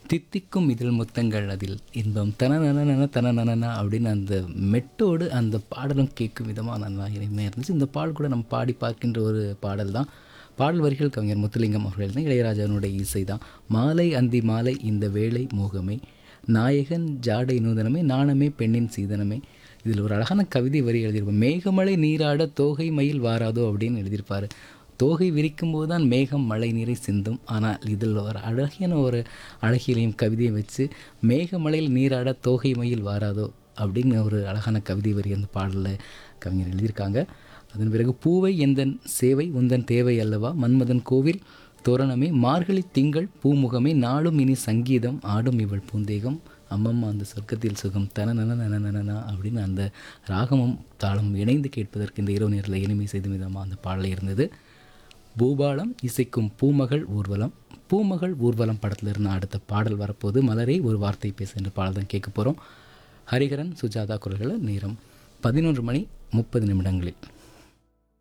தித்திக்கும் இதில் முத்தங்கள் அதில் இன்பம் தனநன தனநனா அப்படின்னு அந்த மெட்டோடு அந்த பாடலும் கேட்கும் விதமாக நல்லா இனிமையாக இருந்துச்சு இந்த பாடல் கூட நம்ம பாடி பார்க்கின்ற ஒரு பாடல் தான் பாடல் வரிகள் கவிஞர் முத்துலிங்கம் அவர்கள் தான் இளையராஜாவினுடைய இசை தான் மாலை அந்தி மாலை இந்த வேளை மோகமே நாயகன் ஜாடை நூதனமே நாணமே பெண்ணின் சீதனமே இதில் ஒரு அழகான கவிதை வரி எழுதியிருப்போம் மேகமலை நீராட தோகை மயில் வாராதோ அப்படின்னு எழுதியிருப்பார் தோகை விரிக்கும் போது தான் மேகம் மழை நீரை சிந்தும் ஆனால் இதில் ஒரு அழகியான ஒரு அழகியலையும் கவிதையை வச்சு மேகமலையில் நீராட தோகை மயில் வாராதோ அப்படின்னு ஒரு அழகான கவிதை வரி அந்த பாடலில் கவிஞர் எழுதியிருக்காங்க அதன் பிறகு பூவை எந்தன் சேவை உந்தன் தேவை அல்லவா மன்மதன் கோவில் தோரணமே மார்கழி திங்கள் பூமுகமே நாளும் இனி சங்கீதம் ஆடும் இவள் பூந்தேகம் அம்மம்மா அந்த சொர்க்கத்தில் சுகம் தன நன நன நனனா அப்படின்னு அந்த ராகமும் தாளமும் இணைந்து கேட்பதற்கு இந்த இரவு நேரில் இனிமை செய்த விதமாக அந்த பாடல் இருந்தது பூபாலம் இசைக்கும் பூமகள் ஊர்வலம் பூமகள் ஊர்வலம் படத்தில் இருந்து அடுத்த பாடல் வரப்போது மலரே ஒரு வார்த்தை பேசு என்ற பாடல் தான் கேட்க போகிறோம் ஹரிகரன் சுஜாதா குரல்களை நேரம் பதினொன்று மணி முப்பது நிமிடங்களில்